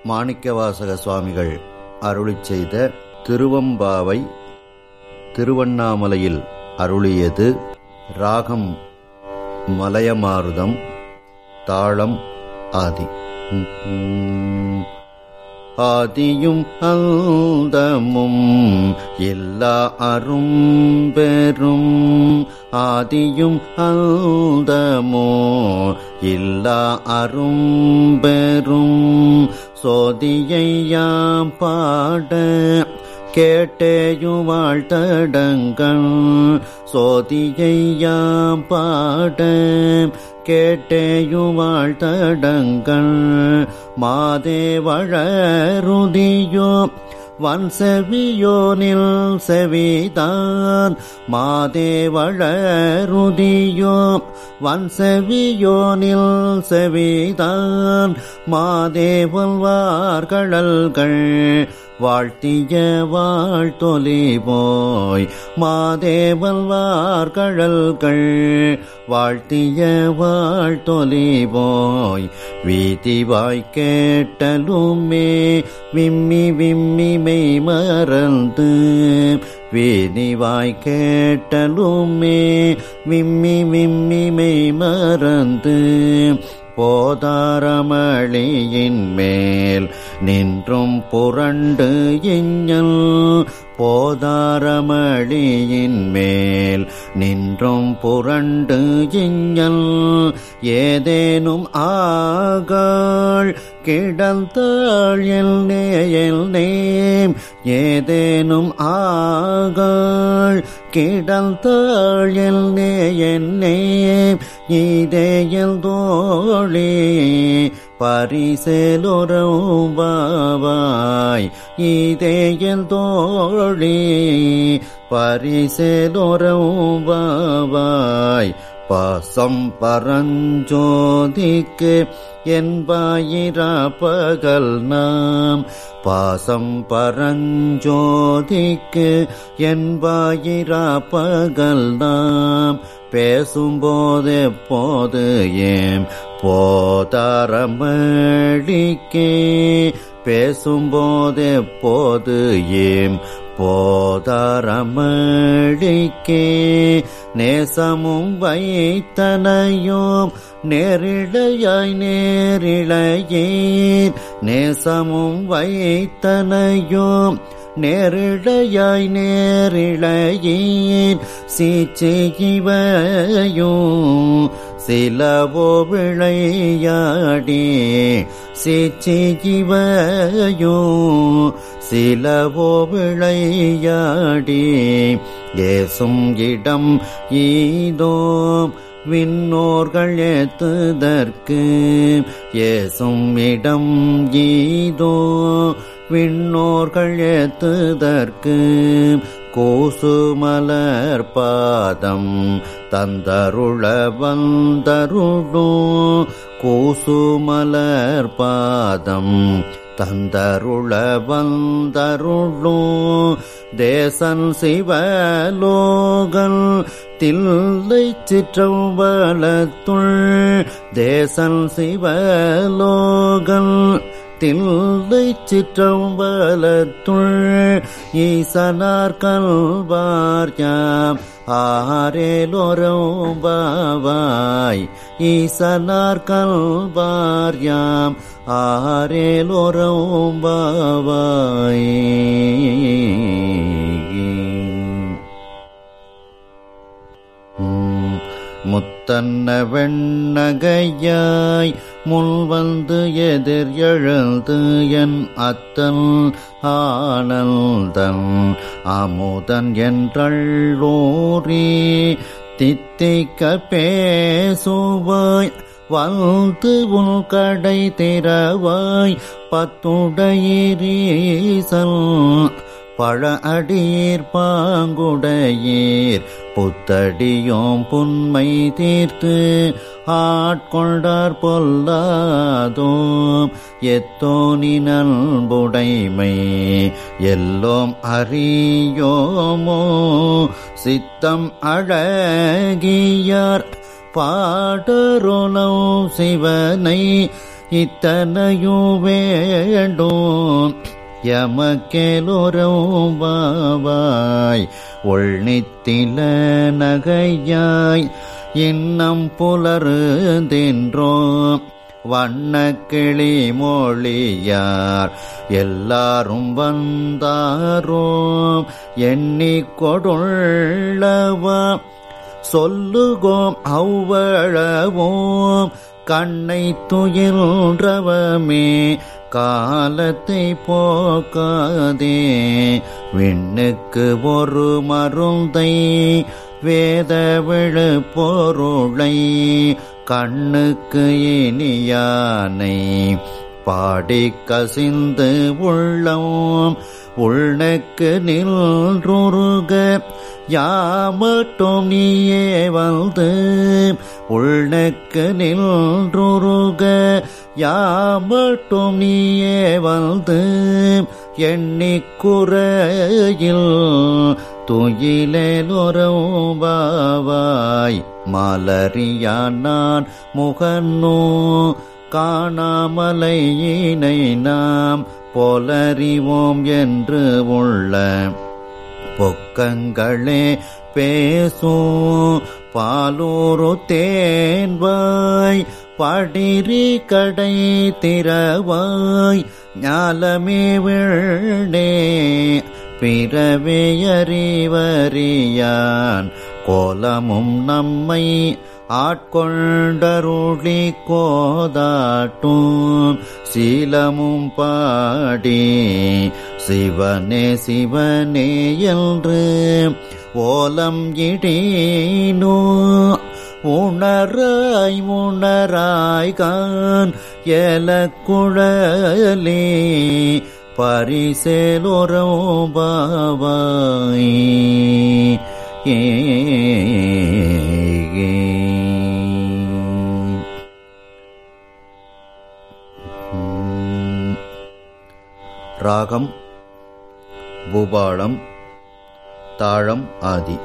மாணிக்கவாசக சுவாமிகள் அருளிச் செய்த திருவம்பாவை திருவண்ணாமலையில் அருளியது ராகம் மலையமாருதம் தாளம் ஆதி ஆதியும் அந்தமும் எல்லா அரும்பெரும் ஆதியும் அந்தமோ எல்லா அரும்பெரும் சோதியையாம் பாட கேட்டேயும் வாழ்த்தடங்கள் சோதியையாம் பாட கேட்டேயும் வாழ்த்தடங்கள் மாதேவழருதியோ வன் செவியோனில் செவிதான் மாதேவழருதியோ வன் செவியோனில் செவிதான் மாதேவல்வார்கழல்கள் வாழ்த்திய வாழ்த்தொலி போய் மாதேவல்வார்கழல்கள் வாழ்த்திய வாழ்த்தொலி போய் வீதிவாய் கேட்டலுமே விம்மி விம்மி மெய் மறந்து வீதிவாய் கேட்டலுமே விம்மி விம்மி மெய் மறந்து போதாரமளியின் மேல் நின்றும் புரண்டு இஞ்சல் போதாரமளியின் மேல் நின்றும் புரண்டு இஞ்சல் ஏதேனும் ஆகாள் கிடந்தாள் எல் நேயல் நேம் ஏதேனும் ஆகாள் கிடந்தாள் எல் நேயன் நேம் இதேயல் தோழி பரிசேலுறவும் பாவாய் இதேயல் தோழி பரிசேலுறவும் பாவாய் பாசம் பரஞ்சோதிக்கு என்பாயிரா பகல் நாம் பாசம் பரஞ்சோதிக்கு என்பாயிரா பகல் நாம் பேசும்போது எப்போது ஏம் போதாரமடிக்கே பேசும்போது எப்போது ஏம் போதாரமடிக்கே நேசமும் வைத்தனையும் நேரிழையாய் நேரிழையீர் நேசமும் வைத்தனையும் நேரிழையாய் நேரிழையீர் சீச்சிவயும் சிலவோ விளையாடி சீச்சிவயும் சிலவோ விளையாடி ஏசும் இடம் ஈதோம் விண்ணோர்கள் ஏத்துதற்கு ஏசும் இடம் ஈதோ விண்ணோர்கள் ஏத்துதற்கு கோசுமலர் பாதம் தந்தருள வந்தருளோ கோசுமலர் பாதம் தந்தருள வந்தருளோ தேசன் சிவலோகல் தில்லை சிற்றம்பலத்துள் தேசன் சிவலோகல் தில்லை சிற்றம்பலத்துள் ஈசனார் கல்வார்யாம் ஆரேலோரும் பாவாய் ஈசனார் கல்வார்யாம் ஆரேலோரும் பாவாய் முத்தன்ன வெண்ணகையாய் முன் வந்து எதிர் எழுந்து என் அத்தன் ஆனந்தன் அமுதன் என்றள்ளோரே தித்திக்க பேசுவாய் வந்து உன் கடை திறவாய் பத்துடையீரீசல் பழ அடீர் பாங்குடையீர் புத்தடியோம் புன்மை தீர்த்து ஆட்கொண்டார் பொல்லாதோம் எத்தோனி நல்புடைமை எல்லோம் அறியோமோ சித்தம் அழகியார் பாடருளோ சிவனை இத்தனையும் வேண்டும் எமக்கேலோரும் பாவாய் உள்நித்தில நகையாய் இன்னம் புலருந்தென்றோம் வண்ணக்கிளி மொழியார் எல்லாரும் வந்தாரோம் எண்ணிக் கொடுள்ளவா சொல்லுகோம் அவ்வளவோம் கண்ணை துயின்றவமே காலத்தை போக்காதே விண்ணுக்கு ஒரு மருந்தை வேத விழு பொருளை கண்ணுக்கு இனியானை பாடி கசிந்து உள்ளம் உள்நக்கு நின்றுருக யாமட்டும் நீயே வந்து உள்நக்கு நின்றுருக யாமட்டும் நீயே வந்து எண்ணிக்குறையில் துயிலேலொரவாய் மலரியான் நான் முகன்னோ காணாமலையினை நாம் போலறிவோம் என்று உள்ள பொக்கங்களே பேசும் பாலூரு தேன்வாய் படிரி கடை திறவாய் ஞாலமே விழே பிறவே அறிவறியான் கோலமும் நம்மை ஆட்கொண்டருளி கோதாட்டும் சீலமும் பாடி சிவனே சிவனே என்று ஓலம் இடினோ உணராய் உணராய் கான் எல குழலே பரிசேலோரம் பாவாய் ஏ ராகம் பூபாளம் தாழம் ஆதி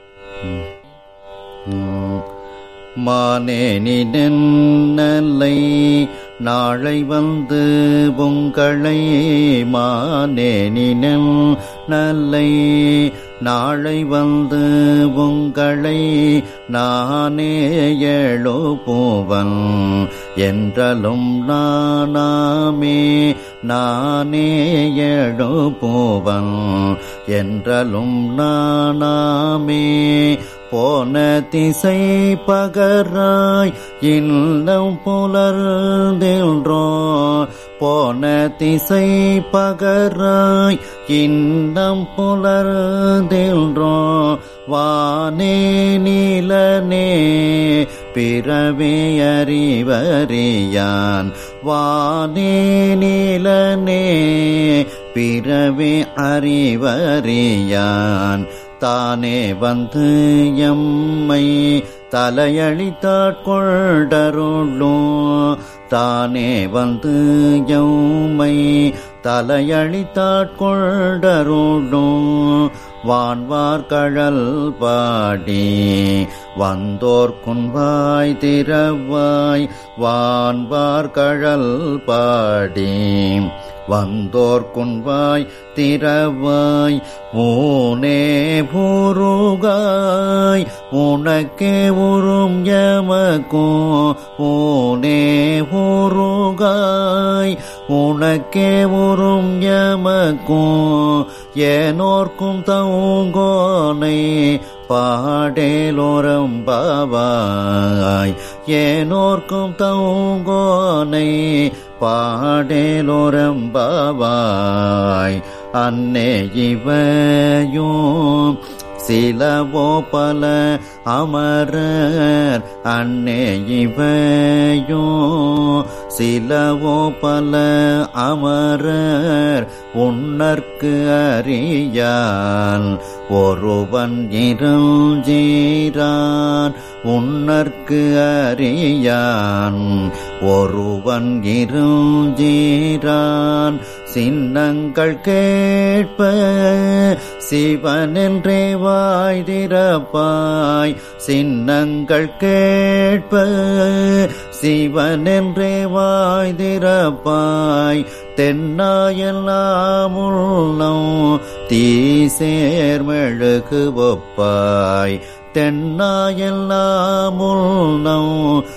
மானேனி நெல்லை நாளை வந்து உங்களை மானேனி நல்லை நாளை வந்து உங்களை நானே எழுப்புவன் என்றலும் நானாமே நானே எழுப்புவன் என்றலும் நானாமே போன திசை பகராய் இன்னம் புலர்ந்தென்றோ போன திசை பகராய் இன்னம் புலர்ந்தென்றோ வானே நீலனே பிறவே அறிவறியான் வானே நீலனே பிறவே அறிவறியான் தானே வந்து எம்மை தலையளித்தாட்கொண்டருளும் தானே வந்து எம்மை தலையளித்தாட்கொண்டருளும் வான்வார் கழல் பாடி வந்தோர் குன்வாய் திறவாய் வான்வார் கழல் பாடி வந்தோர் குன்வாய் திறவாய் ஊனே பூருகாய் உனக்கே உறும் யமக்கோ ஊனே பூருகாய் உனக்கே உறும் யமக்கோ ஏனோர்க்கும் தவுங்கோனை பாடேலோரம் பாவாய் ஏனோர்க்கும் தவுங்கோனை பாடேலோரம் பாவாய் அன்னே இவையும் சிலவோ பல அமரர் அன்னே இவையோ சிலவோ பல அமரர் உன்னற்கு அறியான் ஒருவன் இருஞ்சீரான் உன்னற்கு அறியான் ஒருவன் இருஞ்சீரான் சின்னங்கள் கேட்ப சிவனென்றே வாய் திறப்பாய் சின்னங்கள் கேட்ப சிவனென்றே வாய் திறப்பாய் தென்னாயெல்லாம் உள்ளம் தீசேர்மெழுகு ஒப்பாய் தென்னாயெல்லாம் உள்ளம்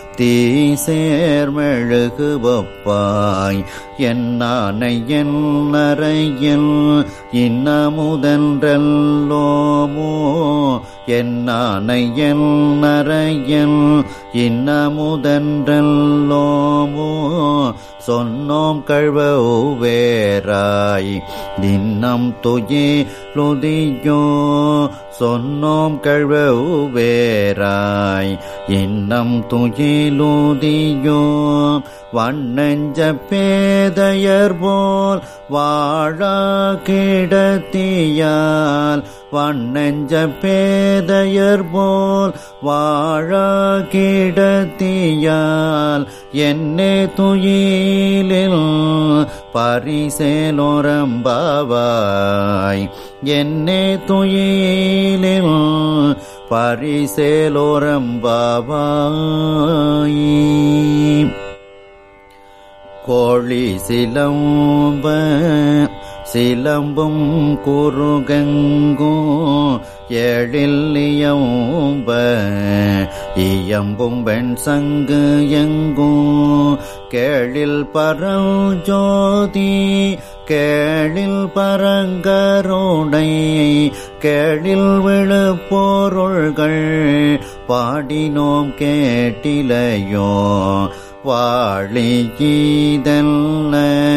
தீசேர்மெழுகு ஒப்பாய் என்னானை என் நரையில் இன்னமுதன்றல்லோமோ என்னானை என் நரையில் இன்னமுதன்றல்லோமோ சொன்னோம் கழ்வேராய் தின்னம் துயே லுதியோ சொன்னோம் கழ்வேராய் இன்னம் துயிலுதியோ வண்ணஞ்ச பேதையர் போல் வாழா கிடத்தியால் வண்ணஞ்ச பேதையர் போல் வாழா கிடத்தியால் என்னே துயிலில் பரிசேலோரம்பாவாய் என்னே துயிலில் பரிசேலோரம்பாவாய் கோழி சிலம்ப சிலம்பும் குறுகங்கும் எழில் இயம்ப இயம்பும் வெண் சங்கு எங்கும் கேழில் பரஞ்சோதி கேழில் பரங்கருணை கேழில் விழுப்பொருள்கள் பாடினோம் கேட்டிலையோ வாழியீதல்ல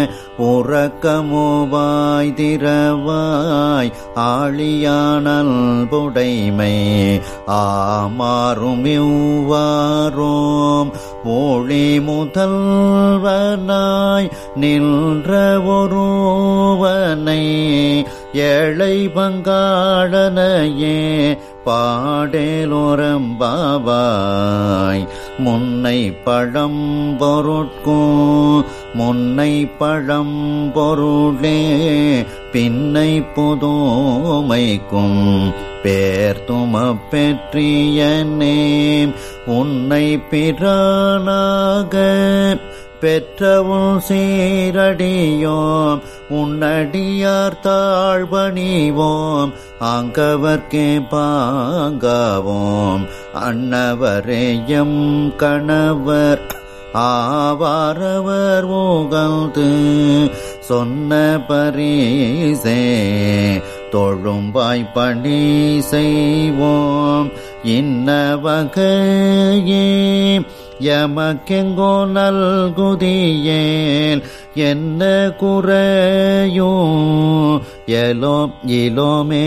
உறக்கமோவாய் திரவாய் ஆழியானல் புடைமை ஆமாறும் இவ்வாரோம் மொழி முதல்வனாய் நின்ற ஒருவனை ஏழை பங்காளனையே பாடேலோரம்பாவாய் முன்னை பழம் பொருட்கும் முன்னை பழம் பொருளே பின்னை புதுமைக்கும் பேர்த்தும பெற்றியனே உன்னை பிரானாக பெற்றவும் சீரடியோம் உன்னடியார் தாழ்வணிவோம் அங்கவர்க்கே பாங்காவோம் அன்னவரேயம் கணவர் ஆவாரவர் ஊகந்து சொன்ன பரிசே தொழும்பாய் பணி செய்வோம் இன்ன வகையே எமக்கெங்கோ நல்குதியேல் என்ன குறையோ எலோ இலோ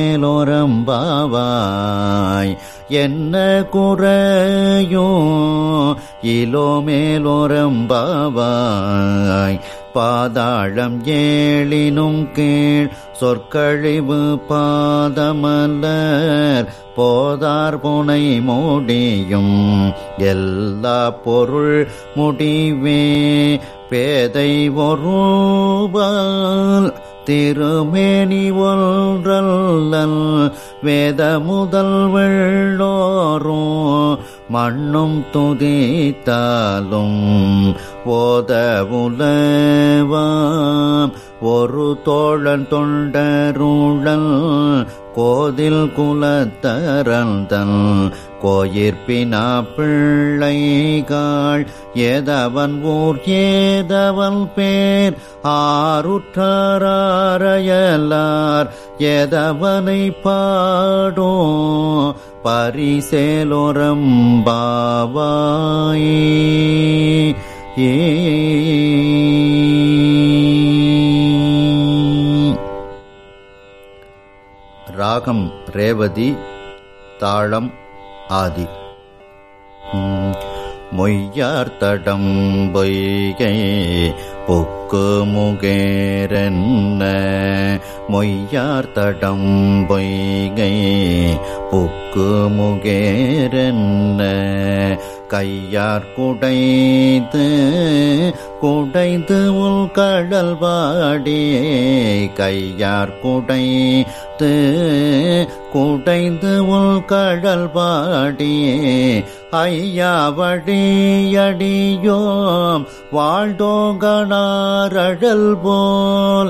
மேலோரம்பாவாய் என்ன குறையோ இலோ மேலோரம்பாவாய் பாதாளம் ஏழினும் கீழ் சொற்கழிவு பாதமலர் போதார் புனை முடியும் எல்லா பொருள் முடிவே பேதை ஒருபால் திருமேனி ஒன்றல்லல் வேத முதல் வெள்ளோரும் மண்ணும் துதித்தாலும் ஓத உலவாம் ஒரு தோழன் தொண்டருளல் கோதில் குலத்தரந்தன் கோயிற்பினா பிள்ளைகாள் ஏதவன் ஊர் ஏதவன் பேர் ஆருற்றாரையலார் ஏதவனை பாடோ பரிசேலோரம் பாவாய் ஏ ராகம் ரேவதி தாளம் ஆதி மொய்யார்த்தடம் பொய்கை பொக்கு முகேரன்ன மொய்யார்த்தடம் பொய்கை பொக்கு முகேரன்ன கையார் குடைத்து குடைந்து உள் கடல் பாடி கையார் குடைத்து குடைந்து உள் கடல் பாடி ஐயாவடியடியோம் வாழ்ந்தோங்கனாரழல் போல்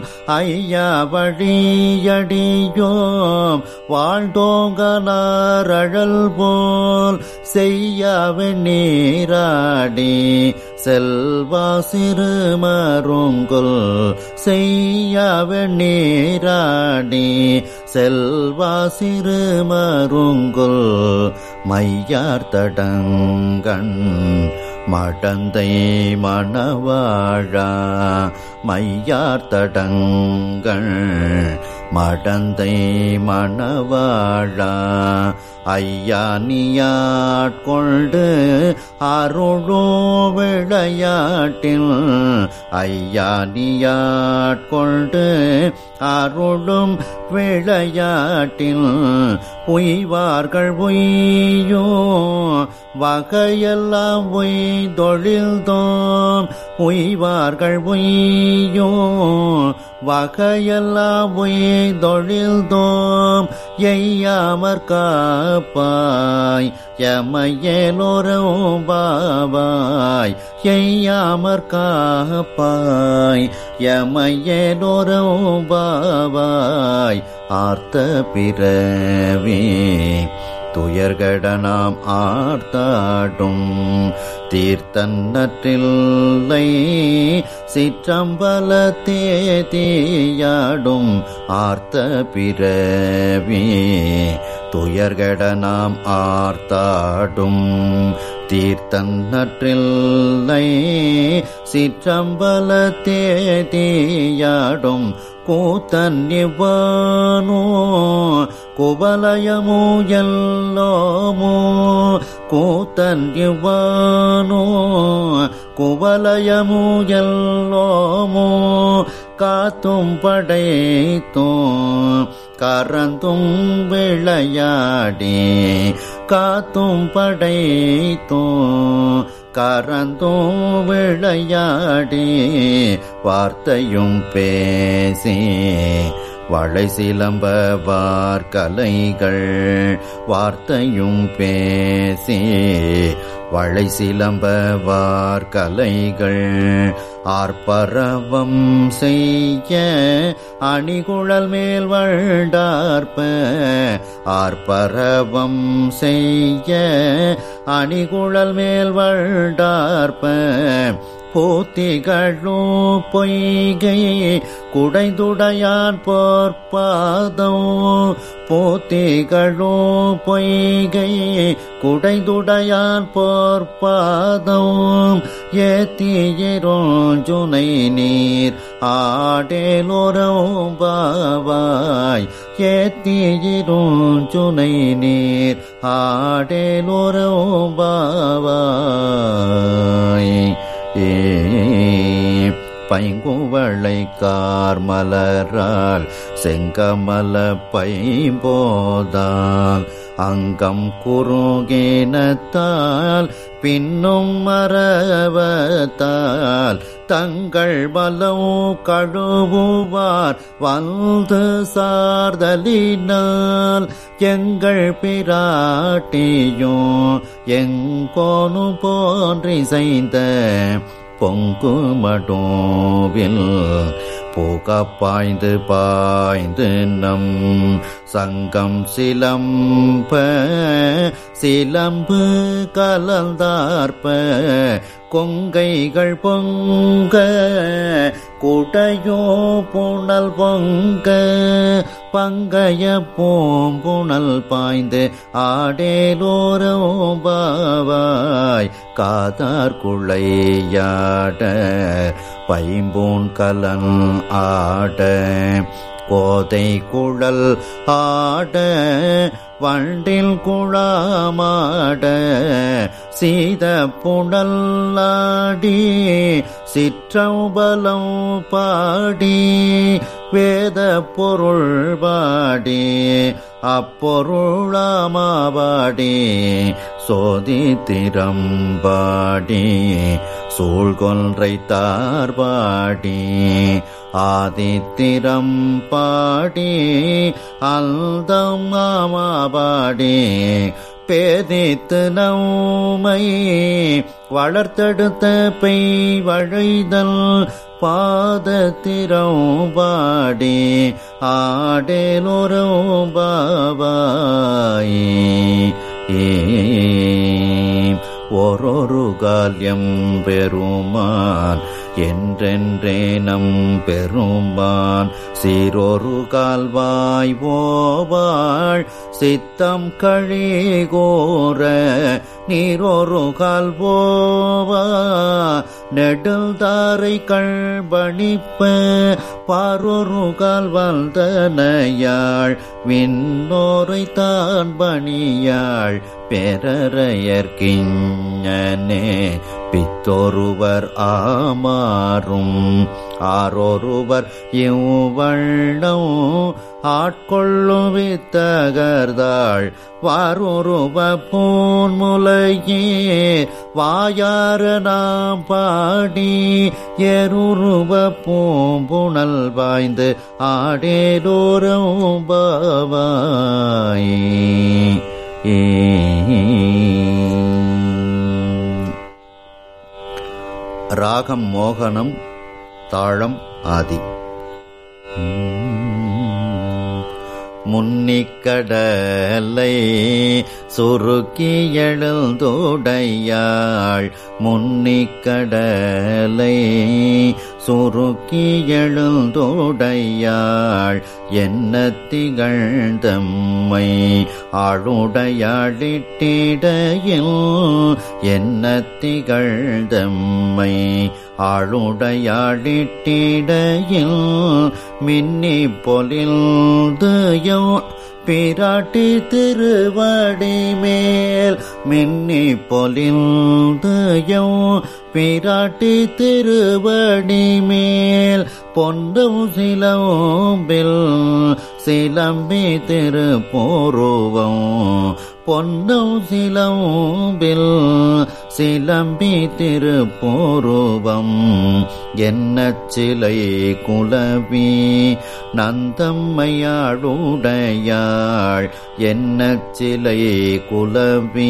ஐயாவடியடியோம் வாழ்ந்தோங்கனாரழல் போல் செய்யாவே நீராடி செல்வா சிறு மருங்குல் செய்யாவே நீராடி செல்வா சிறு மருங்குல் மையார் தடங்கண் மடந்தை மணவாழா மையார் தடங்கள் மடந்தை மணவாழா ஐயா நீயாட்கொண்டு அருளோ விளையாட்டில் ஐயா நீயாட்கொண்டு அருளும் விளையாட்டில் உய்வார்கள் உய்யோ வகையெல்லாம் உய்தொழில்தோம் உய்வார்கள் உய்யோ வகையெல்லாம் உய்தொழில்தோம் எய்யாமற் காப்பாய் எமையேலோரும் பாவாய் எய்யாமற் காப்பாய் எமையேலோரும் பாவாய் ஆர்த்த பிறவே துயர்கடனாம் ஆர்த்தாடும் தீர்த்தன்னற்றில்லை சிற்றம்பல தேதியாடும் ஆர்த்த பிறவி துயர்கடனாம் ஆர்த்தாடும் தீர்த்தன்னற்றில்லை சிற்றம்பல தேதியாடும் கூத்தன்னிவானோ குவலயமோ எல்லோமோ கூத்தன்னிவானோ குவலயமோ எல்லோமோ காத்தும் படைத்தோம் கரந்தும் விளையாடி காத்தும் படைத்தோம் கரந்தும் விளையாடி வார்த்தையும் பேசி வளை சிலம்ப வார்கலைகள் வார்த்தையும் பேசி வளை சிலம்ப வார்கலைகள் ஆர்ப்பரவம் செய்ய அணிகுழல் மேல் வழ்டார்ப்ப ஆர்ப்பரவம் செய்ய அணிகுழல் மேல் வழ்டார்ப்ப போத்திகளோ பொய்கை குடைந்துடையான் போர்ப்பாதம் போத்திகளோ பொய்கை குடைந்துடையான் போர்ப்பாதம் ஏத்தியரோஞ்சுனை நீர் ஆடேலோரம் பாவாய் ஏத்தியரோஞ்சுனை நீர் ஆடேலோரம் பாவாய் ஏ பைங்குவளை கார்மலரால் செங்கமல பைம்போதால் அங்கம் குறுகினத்தால் பின்னும் மரவத்தால் தங்கள் பலம் கழுவுவார் வந்து சார்தலினால் எங்கள் பிராட்டியோ எங்கோனு போன்றி செய்த பொங்கு மடோவில் போக பாய்ந்து பாய்ந்து நம் சங்கம் சிலம்ப சிலம்பு கலந்தார்ப்ப கொங்கைகள் பொங்க குடையோ புனல் பொங்க பங்கைய பூம்புணல் பாய்ந்து ஆடேலோரோ பாவாய் காதார் குளையாட பைம்பூன் கலன் ஆட கோதை குழல் ஆட வண்டில் குழாமாட சீத புனல்லாடி சிற்றம்பலம் பாடி வேத பொருள் பாடி அப்பொருளாமாபாடி சோதித்திரம்பாடி சூழ்கொன்றை தார்பாடி ஆதித்திரம் பாடி அல்தம் ஆமாபாடி பேதித்து நௌமை வளர்த்தெடுத்த பெய் வழைதல் பாதத்திரம் பாடி ஆடேலோரும் பாவாயே ஓரொரு கால்யம் பெருமான் என்றென்றே நம் பெருமான் சீரொரு கால்வாய் ஓவாள் சித்தம் கழிகோர நீரொரு கால் போவா நெடுல் தாரை கண்பணிப்ப பாரொரு கால் வந்தனையாள் விண்ணோரை தான் பணியாள் பெறறையற்கிஞனே பித்தொருவர் ஆமாறும் ஆரொருவர் இவ்வண்ணம் ஆட்கொள்ளும் வித்தகர்தாள் வாரொருவ பூன்முலையே வாயார நாம் பாடி எருருவ பூம்புணல் வாய்ந்து ஆடேலோரும் பாவாயே ராகம் மோகனம் தாளம் ஆதி முன்னிக்கடலை சுருக்கி எழுந்துடையாள் முன்னிக்கடலை சுருக்கி எழுந்துடையாள் என்ன திகழ்ந்தம்மை ஆளுடையாளிட்டிடையில் என்ன திகழ்ந்தம்மை ஆளுடையாளிட்டிடையில் மின்னி பொலில்தயோ பிராட்டி திருவடி மேல் மின்னி பொலில்தயோ பிராட்டி திருவடி மேல் பொன்னும் சிலம்பில் சிலம்பி திருப்போருவம் பொன்னும் சிலம்பில் சிலம்பி திருப்போருவம் என்ன சிலை குலவி நந்தம்மையாளுடையாள் என்ன சிலை குலவி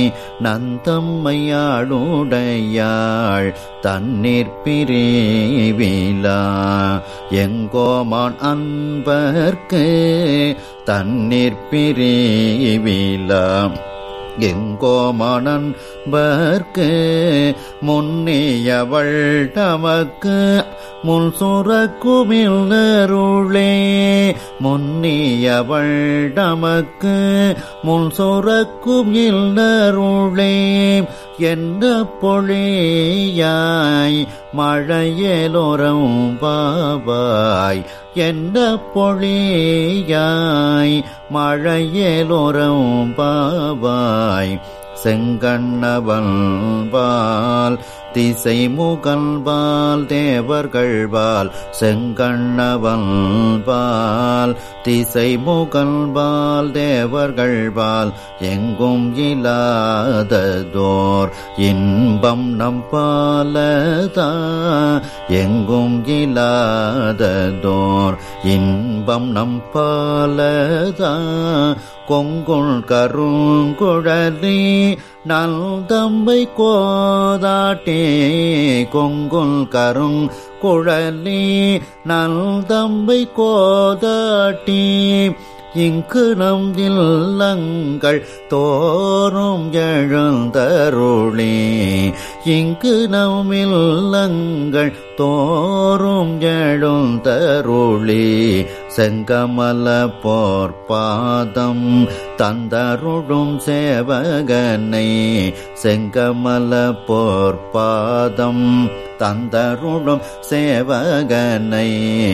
நந்தம்மையாளுடையாள் தண்ணீர் பிரிவிலா எங்கோமான் அன்பர்க்கு தண்ணீர் பிரிவிலாம் எங்கோமனன் பர்க்கு முன்னியவள் தமக்கு முன் சுரக்குமில்லருளே முன்னியவள் தமக்கு முன் சுரக்கும் இல்லருளே என்ன பொழியாய் மழையலோரம் பாவாய் என்ன பொழியாய் மழையலோரம் பாவாய் செங்கண்ணவன் பால் திசை முகல்பால் தேவர்கள்பால் செங்கண்ணவன் பால் திசை முகல்பால் தேவர்கள்பால் எங்கும் இல்லாததோர் இன்பம் நம் பாலதா எங்கும் இல்லாததோர் இன்பம் நம் பாலதா கொங்குள் கருங்குழலி நல்தம்பை கோதாட்டே கொங்குல் கருங் குழலி நல்தம்பை கோதாட்டி இங்கு நம் இல்லங்கள் தோறும் எழுந்தருளே இங்கு நம் இல்லங்கள் தோறும் எழுந்தருளே செங்கமல போர்பாதம் தந்தருளும் சேவகனை செங்கமல போர்பாதம் தந்தருளும் சேவகனை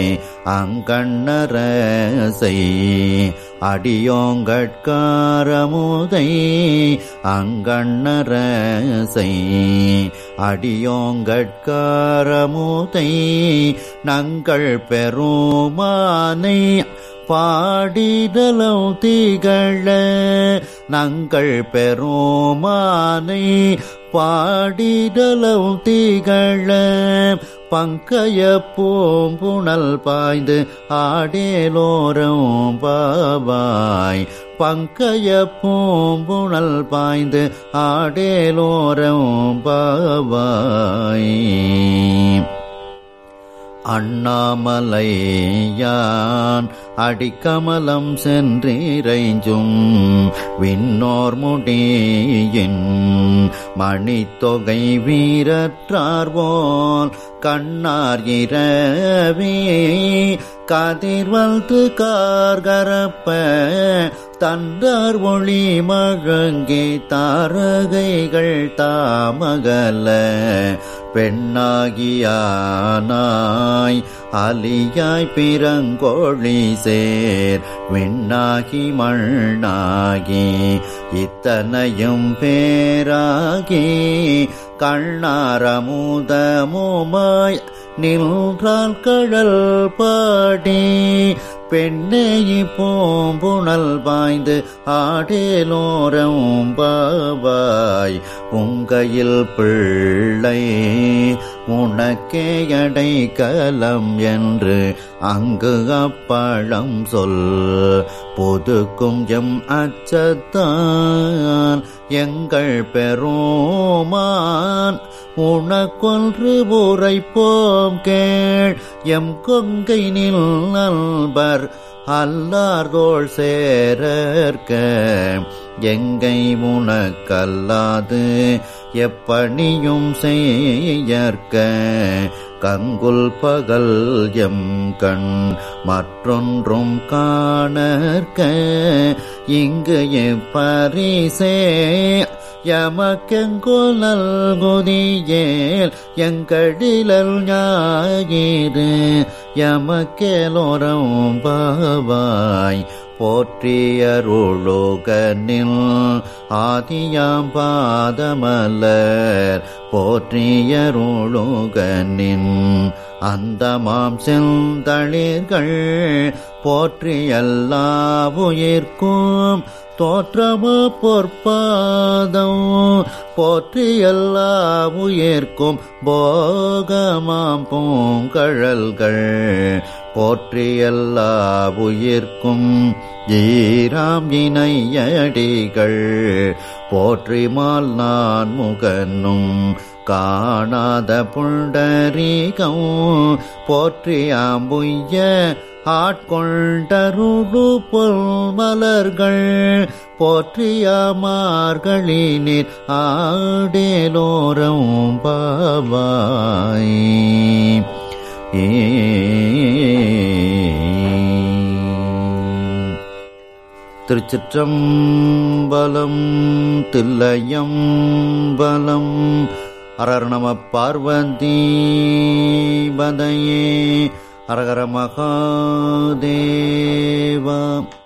அங்கண்ணரசை அடியோங்கட்காரமுதை அங்கண்ணரசை அடியோங்கட்காரமுதை நங்கள் பெருமானை பாடிடலும் திகழ நங்கள் பெருமானை பாடிடலும் திகழ பங்கைய பூம்புணல் பாய்ந்து ஆடேலோரம் பாவாய் பங்கைய பூம்புணல் பாய்ந்து ஆடேலோரம் பாவாய் அண்ணாமலையான் அடிக்கமலம் சென்றிரைஞ்சும் விண்ணோர் முடியின் மணித்தொகை வீரற்றார்வோல் கண்ணார் இரவே கதிர்வல்து கார்கரப்ப தந்தார் ஒளி மழங்கே தாரகைகள் தாமகல பெண்ணாகியானாய் அலியாய் பிறங்கோழி சேர் விண்ணாகி மண்ணாகி இத்தனையும் பேராகி கண்ணாரமுதமுமாய் நின்றால் கடல் பாடி பெண்ணேயி பூம்புணல் பாய்ந்து ஆடேலோரம் பாவாய் உங்கையில் பிள்ளை உனக்கே அடைக்கலம் என்று அங்கு அப்பழம் சொல் பொதுக்கும் எம் அச்சத்தான் எங்கள் பெருமான் உனக்கொன்று உரைப்போம் கேள் எம் கொங்கை நில் நல்பர் அல்லார்கோள் சேரற்க எங்கை உனக்கல்லாது எப்பணியும் செய்யற்க கங்குல் பகல் எம் கண் மற்றொன்றும் காணற்க இங்கு எப்பரிசே எமக்கெங்கோலல் குதியேல் எங்கடிலல் ஞாயிறு எமக்கேலோரம் பாவாய் போற்றியருளுகனில் ஆதியாம் பாதமலர் போற்றியருளுகனின் அந்தமாம் செந்தளிர்கள் போற்றியல்லா உயிர்க்கும் தோற்றமோ பொற்பாதம் போற்றி எல்லா உயிர்க்கும் போகமாம் பூங்கழல்கள் போற்றி எல்லா உயிர்க்கும் ஈராம் இணையடிகள் போற்றிமால் நான் முகனும் காணாத புண்டரீகம் போற்றி ஆம்புய்ய ஆட்கொண்டருடு பொல் மலர்கள் போற்றியாமார்களினிர் ஆடேலோரம் பாவாய் ஏ திருச்சிற்றம்பலம் தில்லையம் பலம் அரர் நம பார்வதி பதையே அரகர மகாதேவா